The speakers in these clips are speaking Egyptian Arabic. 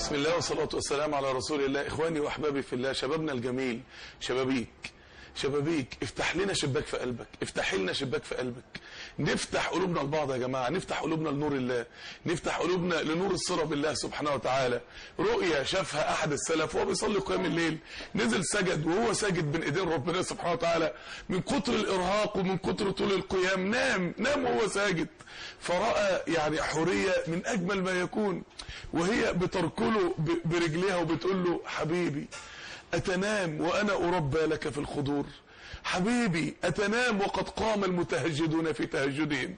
بسم الله والصلاة والسلام على رسول الله إخواني وأحبابي في الله شبابنا الجميل شبابيك شبابيك افتح لنا شباك في قلبك افتح لنا شباك في قلبك نفتح قلوبنا لبعض يا جماعة نفتح قلوبنا لنور الله نفتح قلوبنا لنور الصلة بالله سبحانه وتعالى رؤية شافها أحد السلف وهو بيصلي قيام الليل نزل سجد وهو ساجد بين ايدين ربنا سبحانه وتعالى من كتر الإرهاق ومن كتر طول القيام نام نام وهو ساجد فرأى يعني حورية من أجمل ما يكون وهي بتركله ب- برجليها وبتقول له حبيبي أتنام وأنا أربى لك في الخضور حبيبي أتنام وقد قام المتهجدون في تهجدهم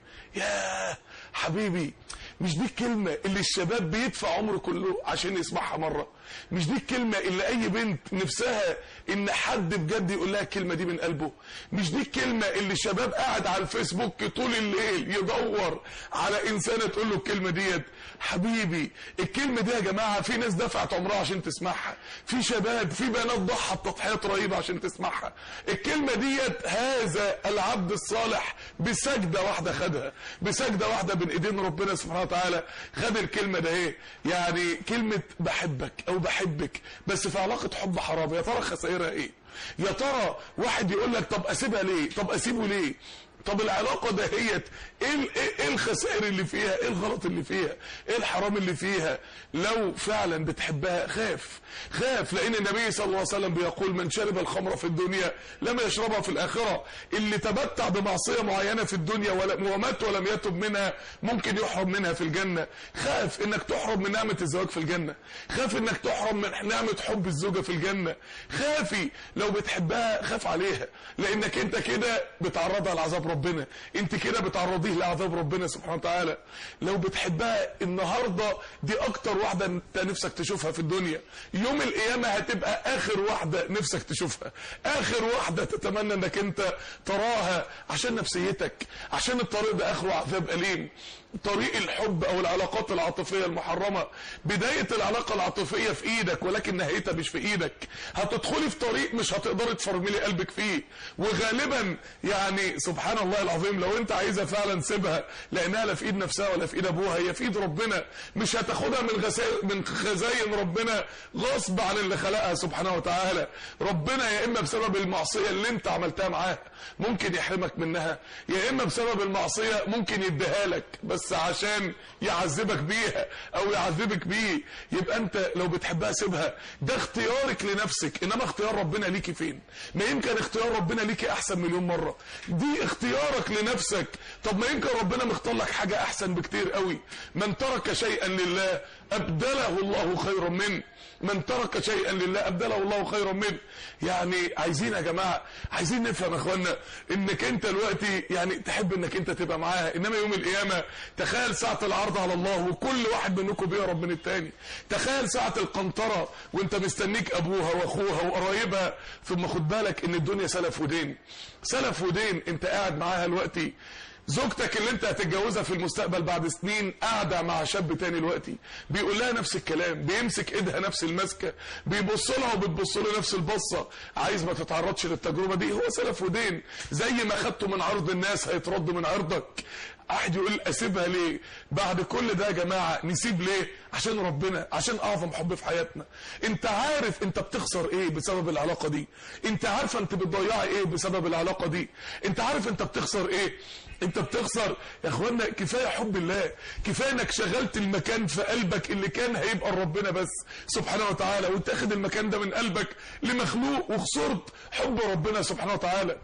يا حبيبي مش دي الكلمة اللي الشباب بيدفع عمره كله عشان يسمعها مرة مش دي الكلمة اللي أي بنت نفسها إن حد بجد يقول لها الكلمة دي من قلبه مش دي الكلمة اللي الشباب قاعد على الفيسبوك طول الليل يدور على إنسانة تقول له الكلمة ديت حبيبي الكلمة دي يا جماعة في ناس دفعت عمرها عشان تسمعها في شباب في بنات ضحت تضحيات رهيبة عشان تسمعها الكلمة ديت هذا العبد الصالح بسجدة واحدة خدها بسجدة واحدة بين ايدين ربنا سبحانه وتعالى خد الكلمة ده ايه يعني كلمة بحبك او بحبك بس في علاقة حب حرام يا ترى خسائرها ايه يا ترى واحد يقول لك طب اسيبها ليه طب اسيبه ليه طب العلاقة دهيت ايه ال- ايه إيه الخسائر اللي فيها ايه الغلط اللي فيها ايه الحرام اللي فيها لو فعلا بتحبها خاف خاف لان النبي صلى الله عليه وسلم بيقول من شرب الخمر في الدنيا لم يشربها في الاخرة اللي تمتع بمعصية معينة في الدنيا ولم ومات ولم يتب منها ممكن يحرم منها في الجنة خاف انك تحرم من نعمة الزواج في الجنة خاف انك تحرم من نعمة حب الزوجة في الجنة خافي لو بتحبها خاف عليها لانك انت كده بتعرضها لعذاب ربنا انت كده بتعرضيه لعذاب ربنا سبحانه وتعالى لو بتحبها النهاردة دي اكتر واحدة انت نفسك تشوفها في الدنيا يوم القيامة هتبقى اخر واحدة نفسك تشوفها اخر واحدة تتمنى انك انت تراها عشان نفسيتك عشان الطريق ده اخره عذاب اليم طريق الحب او العلاقات العاطفية المحرمة بداية العلاقة العاطفية في ايدك ولكن نهايتها مش في ايدك هتدخلي في طريق مش هتقدري تفرملي قلبك فيه وغالبا يعني سبحان الله العظيم لو انت عايزة فعلا سيبها لانها لا في ايد نفسها ولا في ايد ابوها هي في ايد ربنا مش هتاخدها من غسائل من خزاين ربنا غصب عن اللي خلقها سبحانه وتعالى ربنا يا اما بسبب المعصية اللي انت عملتها معاه ممكن يحرمك منها يا اما بسبب المعصية ممكن يديها لك بس عشان يعذبك بيها او يعذبك بيه يبقى انت لو بتحبها سيبها ده اختيارك لنفسك انما اختيار ربنا ليكي فين ما يمكن اختيار ربنا ليكي احسن مليون مرة دي اختيارك لنفسك طب ما يمكن ربنا مختار لك حاجة احسن بكتير قوي من ترك شيئا لله ابدله الله خيرا منه من ترك شيئا لله ابدله الله خيرا منه يعني عايزين يا جماعه عايزين نفهم يا اخوانا انك انت دلوقتي يعني تحب انك انت تبقى معاها انما يوم القيامه تخيل ساعه العرض على الله وكل واحد منكم بيهرب من التاني تخيل ساعه القنطره وانت مستنيك ابوها واخوها وقرايبها ثم خد بالك ان الدنيا سلف ودين سلف ودين انت قاعد معاها دلوقتي زوجتك اللي انت هتتجوزها في المستقبل بعد سنين قاعدة مع شاب تاني دلوقتي بيقول لها نفس الكلام بيمسك ايدها نفس المسكة بيبص لها وبتبص له نفس البصة عايز ما تتعرضش للتجربة دي هو سلف ودين زي ما خدته من عرض الناس هيترد من عرضك احد يقول اسيبها ليه بعد كل ده يا جماعة نسيب ليه عشان ربنا عشان اعظم حب في حياتنا انت عارف انت بتخسر ايه بسبب العلاقة دي انت عارفة انت بتضيعي ايه بسبب العلاقة دي انت عارف انت بتخسر ايه انت بتخسر يا اخوانا كفايه حب الله كفايه انك شغلت المكان في قلبك اللي كان هيبقى لربنا بس سبحانه وتعالى وانت اخد المكان ده من قلبك لمخلوق وخسرت حب ربنا سبحانه وتعالى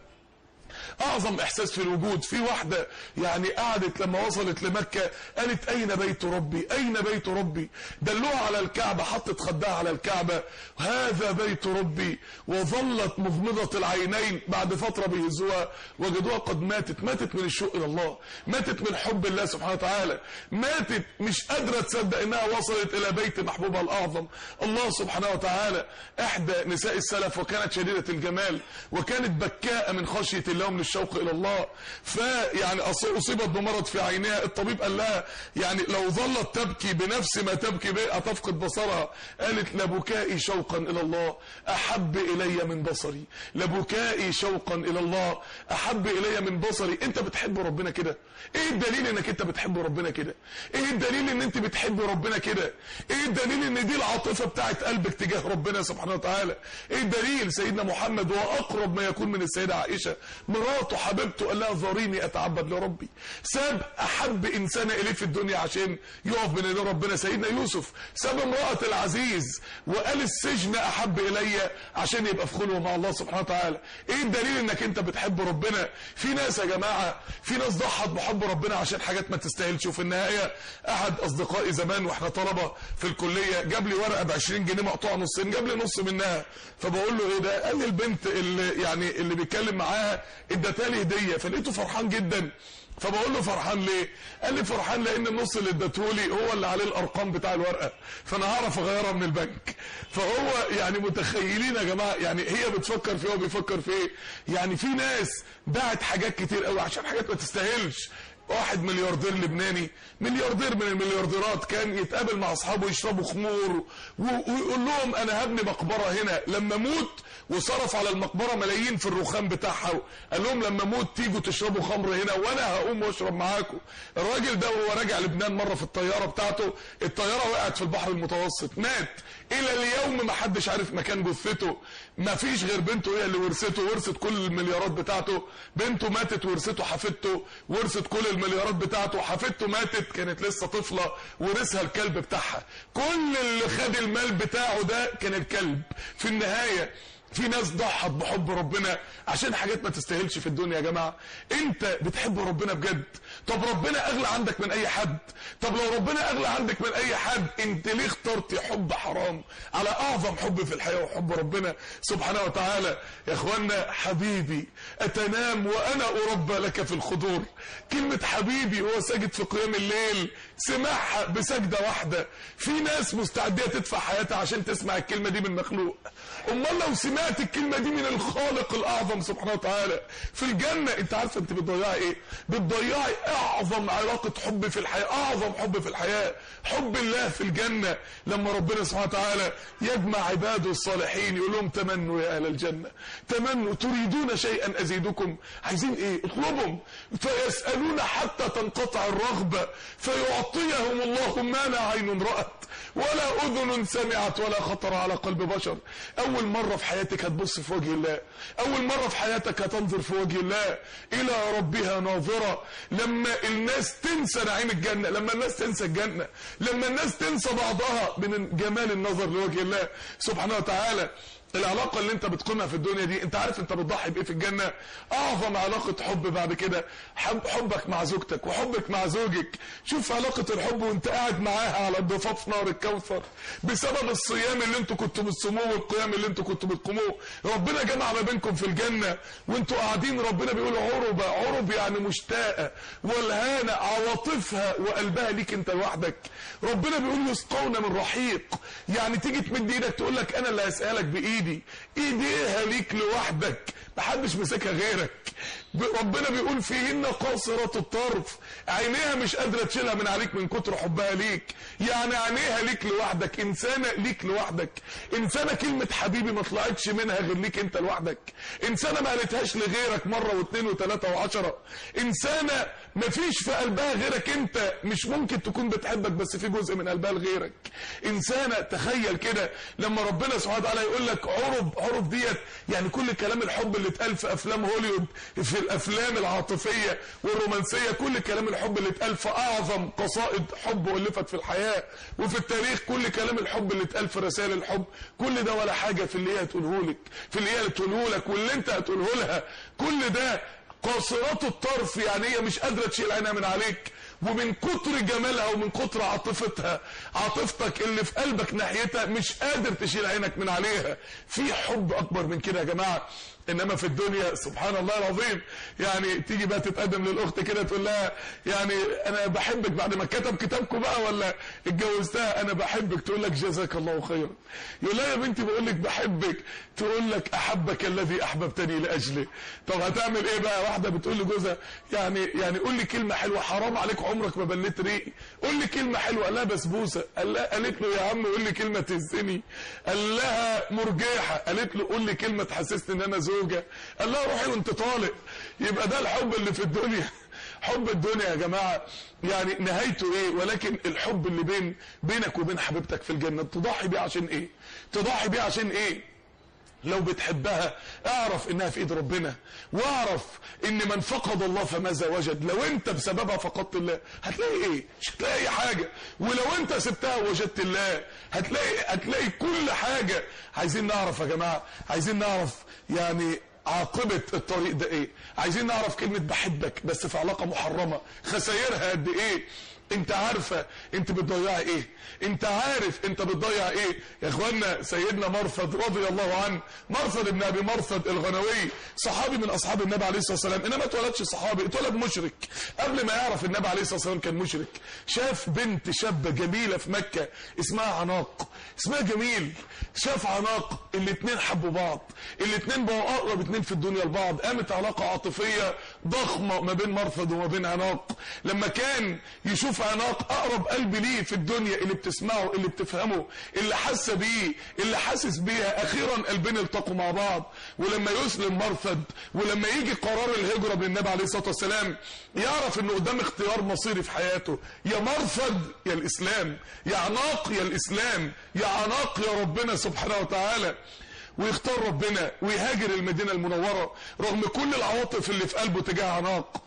اعظم احساس في الوجود في واحدة يعني قعدت لما وصلت لمكة قالت اين بيت ربي اين بيت ربي دلوها على الكعبة حطت خدها على الكعبة هذا بيت ربي وظلت مغمضة العينين بعد فترة بيهزوها وجدوها قد ماتت ماتت من الشوق الى الله ماتت من حب الله سبحانه وتعالى ماتت مش قادرة تصدق انها وصلت الى بيت محبوبها الاعظم الله سبحانه وتعالى احدى نساء السلف وكانت شديدة الجمال وكانت بكاء من خشية الله ومن الشوق الى الله فيعني أص- اصيبت بمرض في عينها الطبيب قال لها يعني لو ظلت تبكي بنفس ما تبكي به هتفقد بصرها قالت لبكائي شوقا الى الله احب الي من بصري لبكائي شوقا الى الله احب الي من بصري انت بتحب ربنا كده ايه الدليل انك انت بتحب ربنا كده ايه الدليل ان انت بتحب ربنا كده ايه الدليل ان دي العاطفه بتاعت قلبك تجاه ربنا سبحانه وتعالى ايه الدليل سيدنا محمد هو اقرب ما يكون من السيده عائشه مراته حبيبته قال لها ذريني اتعبد لربي ساب احب انسان اليه في الدنيا عشان يقف بين يدي ربنا سيدنا يوسف ساب امراه العزيز وقال السجن احب الي عشان يبقى في خلوه مع الله سبحانه وتعالى ايه الدليل انك انت بتحب ربنا في ناس يا جماعه في ناس ضحت بحب ربنا عشان حاجات ما تستاهلش وفي النهايه احد اصدقائي زمان واحنا طلبه في الكليه جاب لي ورقه ب 20 جنيه مقطوعه نصين جاب لي نص منها فبقول له ايه ده قال لي البنت اللي يعني اللي بيتكلم معاها ادتها لي هديه فلقيته فرحان جدا فبقول له فرحان ليه قال لي فرحان لان النص اللي اديتهولي هو اللي عليه الارقام بتاع الورقه فانا هعرف اغيرها من البنك فهو يعني متخيلين يا جماعه يعني هي بتفكر في ايه وبيفكر في ايه يعني في ناس باعت حاجات كتير قوي عشان حاجات ما تستاهلش واحد ملياردير لبناني ملياردير من المليارديرات كان يتقابل مع اصحابه يشربوا خمور و- ويقول لهم انا هبني مقبره هنا لما اموت وصرف على المقبره ملايين في الرخام بتاعها قال لهم لما اموت تيجوا تشربوا خمر هنا وانا هقوم واشرب معاكم الراجل ده وهو راجع لبنان مره في الطياره بتاعته الطياره وقعت في البحر المتوسط مات الى اليوم ما حدش عارف مكان جثته ما فيش غير بنته هي اللي ورثته ورثت كل المليارات بتاعته بنته ماتت ورثته حفيدته ورثت كل المليارات بتاعته حفيدته ماتت كانت لسه طفله ورثها الكلب بتاعها كل اللي خد المال بتاعه ده كان الكلب في النهايه في ناس ضحت بحب ربنا عشان حاجات ما تستاهلش في الدنيا يا جماعه انت بتحب ربنا بجد طب ربنا اغلى عندك من اي حد طب لو ربنا اغلى عندك من اي حد انت ليه اخترت حب حرام على اعظم حب في الحياه وحب ربنا سبحانه وتعالى يا اخوانا حبيبي اتنام وانا اربى لك في الخضور كلمه حبيبي وهو ساجد في قيام الليل سمعها بسجده واحده في ناس مستعديه تدفع حياتها عشان تسمع الكلمه دي من مخلوق امال لو سمعت الكلمه دي من الخالق الاعظم سبحانه وتعالى في الجنه انت عارفه انت بتضيعي ايه بتضيعي اعظم علاقه حب في الحياه اعظم حب في الحياه حب الله في الجنه لما ربنا سبحانه وتعالى يجمع عباده الصالحين يقول لهم تمنوا يا اهل الجنه تمنوا تريدون شيئا ازيدكم عايزين ايه اطلبهم فيسالون حتى تنقطع الرغبه فيعطيهم الله ما لا عين رات ولا اذن سمعت ولا خطر على قلب بشر اول مره في حياتك هتبص في وجه الله اول مره في حياتك هتنظر في وجه الله الى ربها ناظره لما الناس تنسى نعيم الجنه لما الناس تنسى الجنه لما الناس تنسى بعضها من جمال النظر لوجه الله سبحانه وتعالى العلاقة اللي انت بتقيمها في الدنيا دي انت عارف انت بتضحي بايه في الجنة اعظم علاقة حب بعد كده حب حبك مع زوجتك وحبك مع زوجك شوف علاقة الحب وانت قاعد معاها على ضفاف نار الكوثر بسبب الصيام اللي انتوا كنتوا بتصوموه والقيام اللي انتوا كنتوا بتقوموه ربنا جمع ما بينكم في الجنة وانتوا قاعدين ربنا بيقول عربة عرب يعني مشتاقة والهانة عواطفها وقلبها ليك انت لوحدك ربنا بيقول يسقون من رحيق يعني تيجي تمد ايدك تقول لك انا اللي هسألك بايدي ايديها ليك لوحدك محدش مسكها غيرك ب- ربنا بيقول فيهن قاصرات الطرف عينيها مش قادره تشيلها من عليك من كتر حبها ليك يعني عينيها ليك لوحدك انسانه ليك لوحدك انسانه كلمه حبيبي ما طلعتش منها غير ليك انت لوحدك انسانه ما قالتهاش لغيرك مره واثنين وثلاثه وعشره انسانه ما فيش في قلبها غيرك انت مش ممكن تكون بتحبك بس في جزء من قلبها لغيرك انسانه تخيل كده لما ربنا سبحانه وتعالى يقول لك عرب عرب ديت يعني كل كلام الحب اللي اتقال في افلام هوليوود في الافلام العاطفيه والرومانسيه كل كلام الحب اللي اتقال في اعظم قصائد حب الفت في الحياه وفي التاريخ كل كلام الحب اللي اتقال في رسائل الحب كل ده ولا حاجه في اللي هي هتقوله لك في اللي هي هتقوله لك واللي انت هتقوله لها كل ده قاصرات الطرف يعني هي مش قادره تشيل عينها من عليك ومن كتر جمالها ومن كتر عاطفتها عاطفتك اللي في قلبك ناحيتها مش قادر تشيل عينك من عليها في حب اكبر من كده يا جماعه انما في الدنيا سبحان الله العظيم يعني تيجي بقى تتقدم للاخت كده تقول لها يعني انا بحبك بعد ما كتب كتابكم بقى ولا اتجوزتها انا بحبك تقول لك جزاك الله خيرا يقول لها يا بنتي بقول لك بحبك تقول لك احبك الذي احببتني لاجله طب هتعمل ايه بقى واحده بتقول لجوزها يعني يعني قول لي كلمه حلوه حرام عليك عمرك ما بليت ريقي قول لي كلمه حلوه قال لها بسبوسه قال لها قالت له يا عم قول لي كلمه تهزني قال لها مرجيحه قالت له قول لي كلمه تحسسني ان انا زوجه قال لها روحي وانت طالق يبقى ده الحب اللي في الدنيا حب الدنيا يا جماعة يعني نهايته ايه ولكن الحب اللي بين بينك وبين حبيبتك في الجنة تضحي بيه عشان ايه تضحي بيه عشان ايه لو بتحبها اعرف انها في ايد ربنا واعرف ان من فقد الله فماذا وجد لو انت بسببها فقدت الله هتلاقي ايه مش هتلاقي اي حاجة ولو انت سبتها ووجدت الله هتلاقي هتلاقي كل حاجة عايزين نعرف يا جماعة عايزين نعرف يعني عاقبة الطريق ده ايه عايزين نعرف كلمة بحبك بس في علاقة محرمة خسايرها قد ايه انت عارفة انت بتضيعي ايه انت عارف انت بتضيع ايه يا اخوانا سيدنا مرثد رضي الله عنه مرثد ابن ابي مرثد الغنوي صحابي من اصحاب النبي عليه الصلاة والسلام انما اتولدش صحابي اتولد مشرك قبل ما يعرف النبي عليه الصلاة والسلام كان مشرك شاف بنت شابة جميلة في مكة اسمها عناق اسمها جميل شاف عناق الاتنين حبوا بعض الاتنين بقوا اقرب اتنين في الدنيا لبعض قامت علاقة عاطفية ضخمة ما بين مرثد وما بين عناق لما كان يشوف عناق اقرب قلب ليه في الدنيا اللي بتسمعه اللي بتفهمه اللي حس بيه اللي حاسس بيها اخيرا قلبين التقوا مع بعض ولما يسلم مرثد ولما يجي قرار الهجرة من النبي عليه الصلاة والسلام يعرف انه قدام اختيار مصيري في حياته يا مرثد يا الاسلام يا عناق يا الاسلام يا عناق يا ربنا سبحانه وتعالى ويختار ربنا ويهاجر المدينة المنورة رغم كل العواطف اللي في قلبه تجاه عناق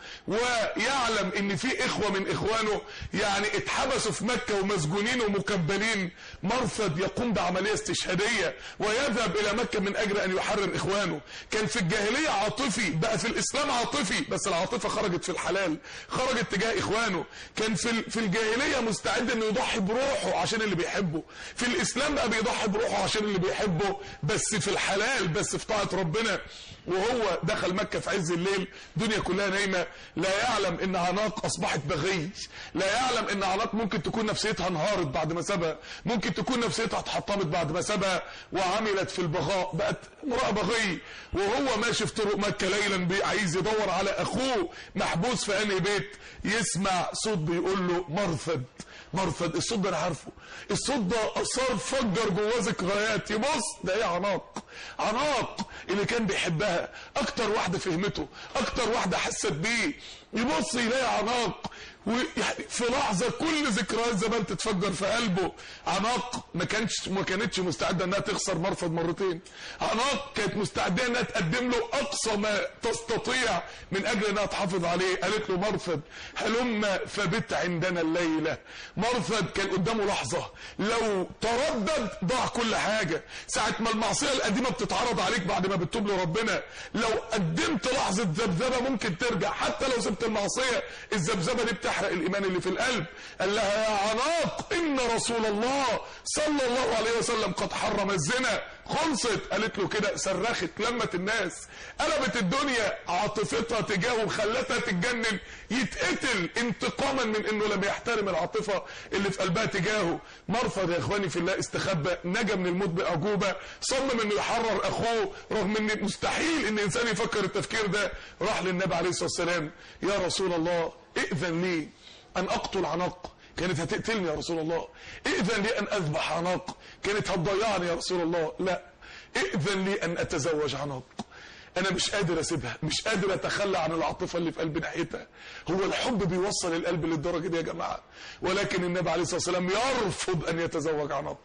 ويعلم ان في اخوة من اخوانه يعني اتحبسوا في مكة ومسجونين ومكبلين مرثد يقوم بعملية استشهادية ويذهب الى مكة من اجل ان يحرر اخوانه كان في الجاهلية عاطفي بقى في الاسلام عاطفي بس العاطفة خرجت في الحلال خرجت تجاه اخوانه كان في في الجاهلية مستعد انه يضحي بروحه عشان اللي بيحبه في الاسلام بقى بيضحي بروحه عشان اللي بيحبه بس في الحلال بس في طاعة ربنا وهو دخل مكة في عز الليل دنيا كلها نايمة لا يعلم ان عناق اصبحت بغي لا يعلم ان عناق ممكن تكون نفسيتها انهارت بعد ما سابها ممكن تكون نفسيتها اتحطمت بعد ما سابها وعملت في البغاء بقت امرأة بغي وهو ماشي في طرق مكة ليلا عايز يدور على اخوه محبوس في انهي بيت يسمع صوت بيقول له مرثد مرثد الصوت ده انا عارفه الصوت ده اثار فجر جواه ذكريات يبص ده ايه عناق عناق اللي كان بيحبها اكتر واحده فهمته اكتر واحده حست بيه يبص يلاقي عناق ويعني في لحظة كل ذكريات زمان تتفجر في قلبه عناق ما كانتش ما كانتش مستعدة انها تخسر مرفض مرتين عناق كانت مستعدة انها تقدم له اقصى ما تستطيع من اجل انها تحافظ عليه قالت له مرفض هلم فبت عندنا الليلة مرفض كان قدامه لحظة لو تردد ضاع كل حاجة ساعة ما المعصية القديمة بتتعرض عليك بعد ما بتتوب لربنا لو قدمت لحظة ذبذبة ممكن ترجع حتى لو سبت المعصية الذبذبة دي بتحرق الايمان اللي في القلب قال لها يا عناق ان رسول الله صلى الله عليه وسلم قد حرم الزنا خلصت قالت له كده صرخت لمت الناس قلبت الدنيا عاطفتها تجاهه خلتها تتجنن يتقتل انتقاما من انه لم يحترم العاطفة اللي في قلبها تجاهه مرفض يا اخواني في الله استخبى نجا من الموت باعجوبة صمم انه يحرر اخوه رغم ان مستحيل ان انسان يفكر التفكير ده راح للنبي عليه الصلاة والسلام يا رسول الله ائذن لي ان اقتل عناق كانت هتقتلني يا رسول الله ائذن لي ان اذبح عناق كانت هتضيعني يا رسول الله لا ائذن لي ان اتزوج عناق انا مش قادر اسيبها مش قادر اتخلى عن العاطفه اللي في قلبي ناحيتها هو الحب بيوصل القلب للدرجه دي يا جماعه ولكن النبي عليه الصلاه والسلام يرفض ان يتزوج عناق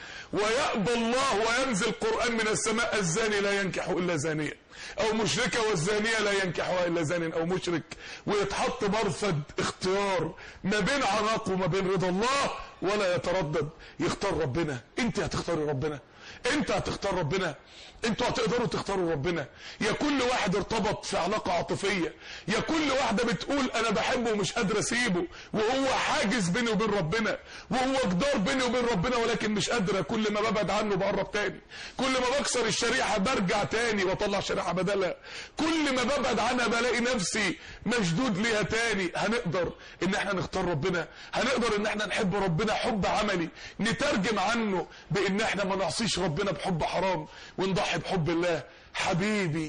ويأبى الله وينزل قرآن من السماء الزاني لا ينكح إلا زانية أو مشركة والزانية لا ينكحها إلا زان أو مشرك ويتحط مرفد اختيار ما بين عناق وما بين رضا الله ولا يتردد يختار ربنا انت هتختاري ربنا انت هتختار ربنا انتوا هتقدروا تختاروا ربنا يا كل واحد ارتبط في علاقة عاطفية يا كل واحدة بتقول انا بحبه ومش قادر اسيبه وهو حاجز بيني وبين ربنا وهو جدار بيني وبين ربنا ولكن مش قادرة كل ما ببعد عنه بقرب تاني كل ما بكسر الشريحة برجع تاني واطلع شريحة بدلها كل ما ببعد عنها بلاقي نفسي مشدود ليها تاني هنقدر ان احنا نختار ربنا هنقدر ان احنا نحب ربنا حب عملي نترجم عنه بان احنا ما نعصيش ربنا بحب حرام ونضحي بحب الله حبيبي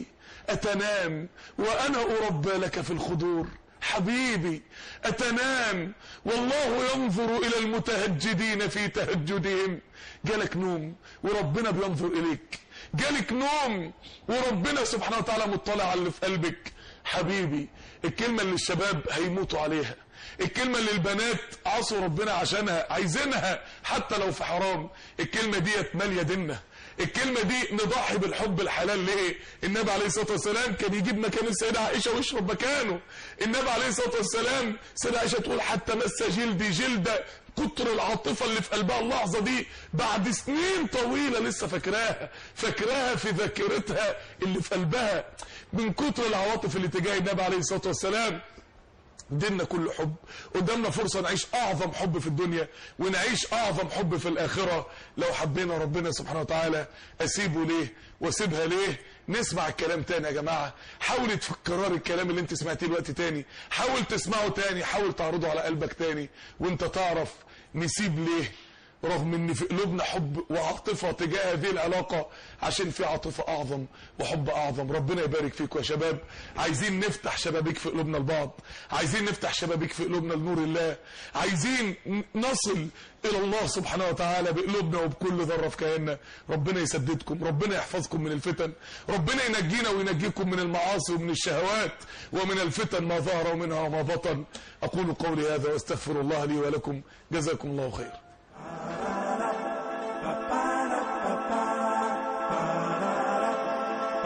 اتنام وانا اربى لك في الخدور حبيبي اتنام والله ينظر الى المتهجدين في تهجدهم جالك نوم وربنا بينظر اليك جالك نوم وربنا سبحانه وتعالى مطلع على اللي في قلبك حبيبي الكلمة اللي الشباب هيموتوا عليها الكلمة اللي البنات عصوا ربنا عشانها عايزينها حتى لو في حرام الكلمة ديت مالية ديننا الكلمة دي نضحي بالحب الحلال ليه النبي عليه الصلاة والسلام كان يجيب مكان السيدة عائشة ويشرب مكانه النبي عليه الصلاة والسلام السيدة عائشة تقول حتى مس جلدي جلدة كتر العاطفة اللي في قلبها اللحظة دي بعد سنين طويلة لسه فاكراها فاكراها في ذاكرتها اللي في قلبها من كتر العواطف اللي تجاه النبي عليه الصلاة والسلام ديننا كله حب قدامنا فرصة نعيش أعظم حب في الدنيا ونعيش أعظم حب في الآخرة لو حبينا ربنا سبحانه وتعالى أسيبه ليه واسيبها ليه نسمع الكلام تاني يا جماعة حاول تفكرار الكلام اللي انت سمعتيه الوقت تاني حاول تسمعه تاني حاول تعرضه على قلبك تاني وانت تعرف نسيب ليه رغم ان في قلوبنا حب وعاطفة تجاه هذه العلاقة عشان في عاطفة اعظم وحب اعظم ربنا يبارك فيكم يا شباب عايزين نفتح شبابيك في قلوبنا لبعض عايزين نفتح شبابيك في قلوبنا لنور الله عايزين نصل الى الله سبحانه وتعالى بقلوبنا وبكل ذرة في كياننا ربنا يسددكم ربنا يحفظكم من الفتن ربنا ينجينا وينجيكم من المعاصي ومن الشهوات ومن الفتن ما ظهر ومنها وما بطن اقول قولي هذا واستغفر الله لي ولكم جزاكم الله خير Ba-ba-da-ba-ba